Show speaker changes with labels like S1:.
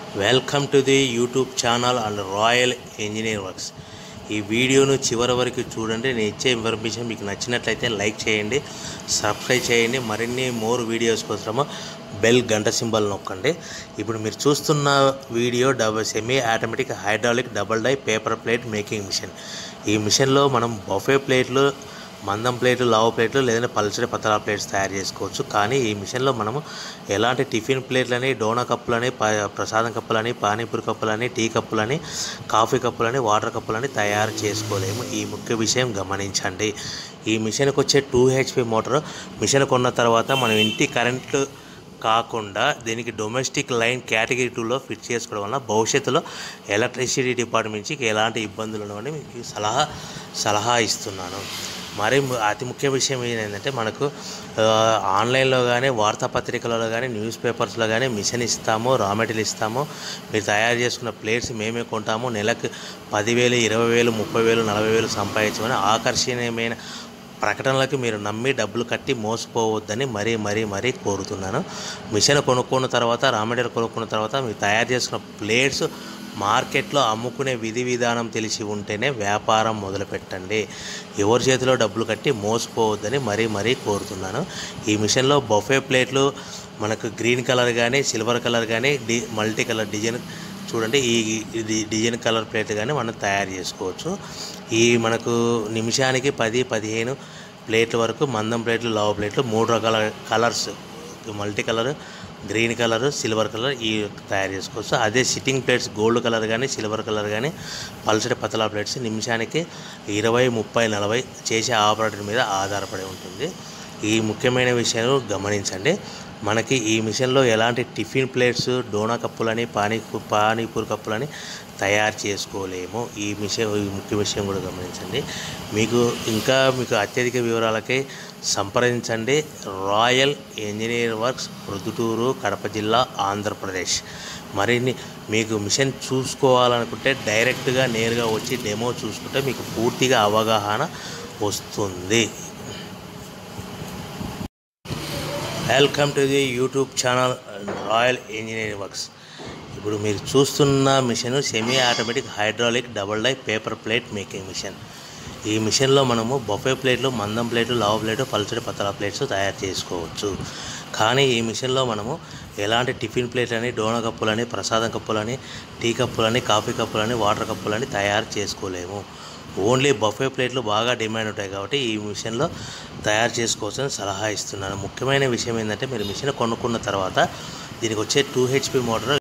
S1: welcome to the YouTube channel and Royal Engineer Works ఈ వీడియోను చివరి వరకు చూడండి నేను ఇచ్చే ఇన్ఫర్మేషన్ మీకు నచ్చినట్లయితే లైక్ చేయండి సబ్స్క్రైబ్ చేయండి మరిన్ని మోర్ వీడియోస్ కోసము బెల్ గంట సింబల్ నొక్కండి ఇప్పుడు మీరు చూస్తున్న video double semi automatic hydraulic double die paper plate making machine ఈ మిషన్లో మనం బఫే ప్లేట్లు మందం ప్లేట్లు లావు ప్లేట్లు లేదంటే పల్చడి పతలా ప్లేట్స్ తయారు చేసుకోవచ్చు కానీ ఈ మిషన్లో మనము ఎలాంటి టిఫిన్ ప్లేట్లని డోనా కప్పులని ప- ప్రసాదం కప్పులని పానీపూరి కప్పులని టీ కప్పులని కాఫీ కప్పులని వాటర్ కప్పులని తయారు చేసుకోలేము ఈ ముఖ్య విషయం గమనించండి ఈ మిషన్కి వచ్చే టూ హెచ్పి మోటార్ మిషన్ కొన్న తర్వాత మనం ఇంటి కరెంటు కాకుండా దీనికి డొమెస్టిక్ లైన్ కేటగిరీ టూలో ఫిట్ చేసుకోవడం వల్ల భవిష్యత్తులో ఎలక్ట్రిసిటీ డిపార్ట్మెంట్ నుంచి ఎలాంటి ఇబ్బందులు ఉండవని మీకు సలహా సలహా ఇస్తున్నాను మరి ము- అతి ముఖ్య విషయం ఏంటంటే మనకు ఆ, ఆన్లైన్లో కానీ వార్తాపత్రికలలో కానీ న్యూస్ పేపర్స్లో కానీ మిషన్ ఇస్తాము రా మెటీరియల్ ఇస్తాము మీరు తయారు చేసుకున్న ప్లేట్స్ మేమే కొంటాము నెలకు పదివేలు ఇరవై వేలు ముప్పై వేలు నలభై వేలు సంపాదించమని ఆకర్షణీయమైన ప్రకటనలకు మీరు నమ్మి డబ్బులు కట్టి మోసపోవద్దని మరీ మరీ మరీ కోరుతున్నాను మిషన్ కొనుక్కున్న తర్వాత రా మెటీరియల్ కొనుక్కున్న తర్వాత మీరు తయారు చేసుకున్న ప్లేట్స్ మార్కెట్లో అమ్ముకునే విధి విధానం తెలిసి ఉంటేనే వ్యాపారం మొదలుపెట్టండి ఎవరి చేతిలో డబ్బులు కట్టి మోసపోవద్దని మరీ మరీ కోరుతున్నాను ఈ మిషన్లో బొఫే ప్లేట్లు మనకు గ్రీన్ కలర్ కానీ సిల్వర్ కలర్ కానీ డి మల్టీ కలర్ డిజైన్ చూడండి ఈ ఇది డిజైన్ కలర్ ప్లేట్ కానీ మనం తయారు చేసుకోవచ్చు ఈ మనకు నిమిషానికి పది పదిహేను ప్లేట్ల వరకు మందం ప్లేట్లు లావు ప్లేట్లు మూడు రకాల colours multi colour green colour silver colour ఈ తయారు చేసుకోవచ్చు అదే సిట్టింగ్ ప్లేట్స్ గోల్డ్ కలర్ కానీ సిల్వర్ కలర్ కానీ పల్సటి పతలా ప్లేట్స్ నిమిషానికి ఇరవై ముప్పై నలభై చేసే ఆపరేటర్ మీద ఆధారపడి ఉంటుంది ఈ ముఖ్యమైన విషయాలు గమనించండి మనకి ఈ మిషన్లో ఎలాంటి టిఫిన్ ప్లేట్స్ డోనా కప్పులని పానీ పానీపూరి కప్పులని తయారు చేసుకోలేము ఈ విషయం ఈ ముఖ్య విషయం కూడా గమనించండి మీకు ఇంకా మీకు అత్యధిక వివరాలకై సంప్రదించండి Royal Engineer Works Proddatur Kadapa జిల్లా ఆంధ్రప్రదేశ్ మరిన్ని మీకు మిషన్ చూసుకోవాలనుకుంటే డైరెక్ట్గా నేరుగా వచ్చి డెమో చూసుకుంటే మీకు పూర్తిగా అవగాహన వస్తుంది welcome to the YouTube channel Royal Engineering Works ఇప్పుడు మీరు చూస్తున్న machine semi automatic hydraulic double die paper plate making machine ఈ మిషన్లో మనము బొఫే ప్లేట్లు మందం ప్లేట్లు లావు ప్లేటు పల్చడి పతలా ప్లేట్స్ తయారు చేసుకోవచ్చు కానీ ఈ మిషన్లో మనము ఎలాంటి టిఫిన్ ప్లేట్లని డోనా కప్పులని ప్రసాదం కప్పులని టీ కప్పులని కాఫీ కప్పులని వాటర్ కప్పులని తయారు చేసుకోలేము ఓన్లీ బఫే ప్లేట్లు బాగా డిమాండ్ ఉంటాయి కాబట్టి ఈ మిషన్లో తయారు చేసుకోవచ్చని సలహా ఇస్తున్నాను ముఖ్యమైన విషయం ఏంటంటే మీరు మిషన్ కొనుక్కున్న తర్వాత దీనికి వచ్చే టూ హెచ్పి మోటార్